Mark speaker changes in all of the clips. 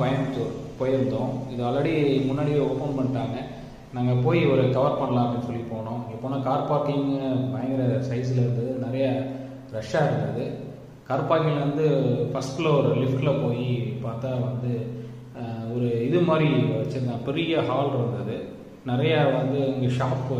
Speaker 1: கோயம்புத்தூர் போயிருந்தோம் இது ஆல்ரெடி முன்னாடியே ஓப்பன் பண்ணிட்டாங்க நாங்கள் போய் ஒரு கவர் பண்ணலாம் அப்படின்னு சொல்லி போனோம் இங்கே போனால் கார் பார்க்கிங் பயங்கர சைஸில் இருந்தது நிறைய ரஷ்ஷாக இருந்தது கார் பார்க்கிங்கில் வந்து ஃபஸ்ட் ஃப்ளோர் லிஃப்ட்டில் போய் பார்த்தா வந்து அஹ், ஒரு இது மாதிரி வச்சுருந்தாங்க பெரிய ஹால் இருந்தது நிறைய வந்து இங்கே ஷாப்பு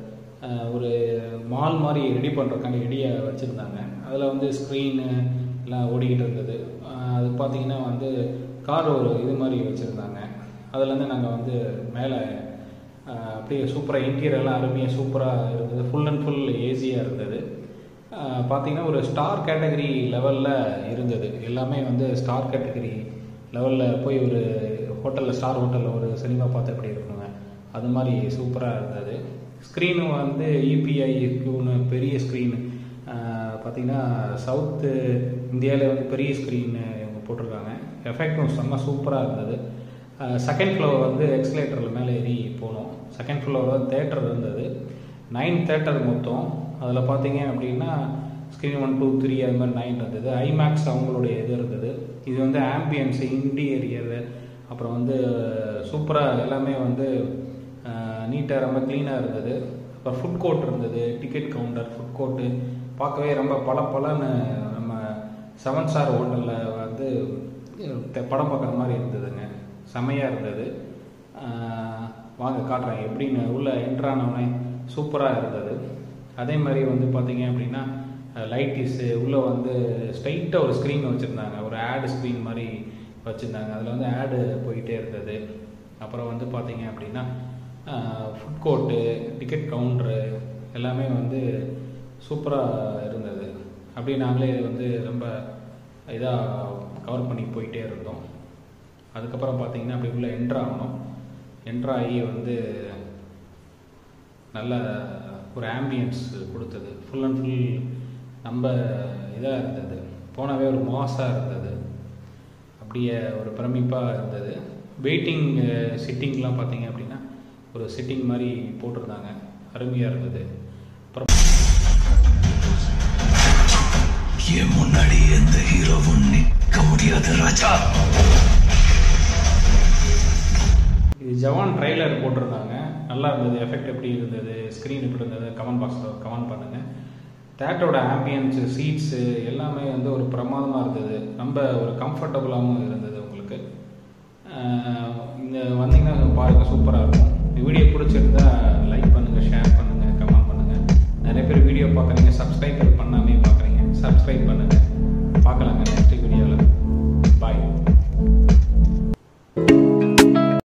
Speaker 1: ஒரு மால் மாதிரி ரெடி பண்ணுறதுக்காண்டி ரெடியாக வச்சுருந்தாங்க அதில் வந்து ஸ்க்ரீனு எல்லாம் ஓடிக்கிட்டு இருந்தது அஹ், அது பார்த்தீங்கன்னா வந்து கார் ஒரு இது மாதிரி வச்சுருந்தாங்க அதுலேருந்து நாங்கள் வந்து மேலே அஹ், அப்படியே சூப்பராக இன்டீரியர்லாம் அருமையாக சூப்பராக இருந்தது ஃபுல் அண்ட் ஃபுல் ஏசியாக இருந்தது அஹ், பார்த்தீங்கன்னா ஒரு ஸ்டார் கேட்டகரி லெவலில் இருந்தது எல்லாமே வந்து ஸ்டார் கேட்டகரி லெவலில் போய் ஒரு ஹோட்டலில் ஸ்டார் ஹோட்டலில் ஒரு சினிமா பார்த்து எப்படி இருக்குங்க அது மாதிரி சூப்பராக இருந்தது ஸ்க்ரீனும் வந்து இபிஐ இருக்குன்னு பெரிய ஸ்க்ரீனு பார்த்தீங்கன்னா சவுத்து இந்தியாவில் வந்து பெரிய ஸ்க்ரீன் இவங்க போட்டிருக்காங்க எஃபெக்டும் செம்ம சூப்பராக இருந்தது செகண்ட் ஃப்ளோர் வந்து எக்ஸலேட்டரில் மேலே ஏறி போனோம் செகண்ட் ஃப்ளோர் வந்து தேட்டர் இருந்தது நைன் தேட்டர் மொத்தம் அதில் பார்த்தீங்க அப்படின்னா ஸ்க்ரீன் ஒன் டூ த்ரீ அது மாதிரி நைன் இருந்தது ஐமேக்ஸ் அவங்களுடைய இது இருந்தது இது வந்து ஆம்பியன்ஸ் இன்டீரியர் அப்புறம் வந்து சூப்பராக எல்லாமே வந்து நீட்டாக ரொம்ப க்ளீனாக இருந்தது அப்புறம் ஃபுட் கோர்ட் இருந்தது டிக்கெட் கவுண்டர் ஃபுட் கோர்ட்டு பார்க்கவே ரொம்ப பல பலன்னு நம்ம செவன் ஸ்டார் ஹோட்டலில் வந்து தெ- படம் பார்க்குற மாதிரி இருந்ததுங்க செமையாக இருந்தது ஆஹ் வாங்க காட்டுறேன் எப்படின்னு உள்ள என்ட்ரானவனே சூப்பராக இருந்தது அதே மாதிரி வந்து பார்த்தீங்க அப்படின்னா லைட்டிஸு உள்ளே வந்து ஸ்ட்ரைட்டாக ஒரு ஸ்க்ரீன் வச்சுருந்தாங்க ஒரு ஆடு ஸ்க்ரீன் மாதிரி வச்சுருந்தாங்க அதில் வந்து ஆடு போயிட்டே இருந்தது அப்புறம் வந்து பார்த்தீங்க அப்படின்னா ஃபுட் கோர்ட்டு டிக்கெட் கவுண்ட்ரு எல்லாமே வந்து சூப்பராக இருந்தது அப்படியே நாங்களே வந்து ரொம்ப இதாக கவர் பண்ணி போயிட்டே இருந்தோம் அதுக்கப்புறம் பார்த்தீங்கன்னா அப்படி உள்ள என்ட்ரு ஆகணும் என்ட்ரு ஆகி வந்து நல்ல ஒரு ஆம்பியன்ஸ் கொடுத்தது ஃபுல் அண்ட் ஃபுல் நம்ம இதாக இருந்தது போனவே ஒரு மாஸாக இருந்தது அப்படியே ஒரு பிரமிப்பாக இருந்தது வெயிட்டிங் சிட்டிங்லாம் பார்த்தீங்க அப்படின்னா ஒரு சிட்டிங் மாதிரி போட்டிருந்தாங்க அருமையாக இருந்தது அப்புறம்
Speaker 2: என் முன்னாடி எந்த ஹீரோவும் நிக்க முடியாது ராஜா
Speaker 1: இது ஜவான் ட்ரைலர் போட்டிருந்தாங்க நல்லா இருந்தது எஃபெக்ட் எப்படி இருந்தது ஸ்க்ரீன் எப்படி இருந்தது கமெண்ட் பாக்ஸில் கமெண்ட் பண்ணுங்கள் தேட்டரோட ஆம்பியன்ஸு சீட்ஸு எல்லாமே வந்து ஒரு பிரமாதமாக இருந்தது ரொம்ப ஒரு கம்ஃபர்டபுளாகவும் இருந்தது உங்களுக்கு ஆஹ் இந்த வந்தீங்கன்னா பாருங்கள் சூப்பராக இருக்கும் இந்த வீடியோ பிடிச்சிருந்தா லைக் பண்ணுங்கள் ஷேர் பண்ணுங்கள் கமெண்ட் பண்ணுங்கள் நிறைய பேர் வீடியோ பார்க்குறீங்க சப்ஸ்கிரைபர்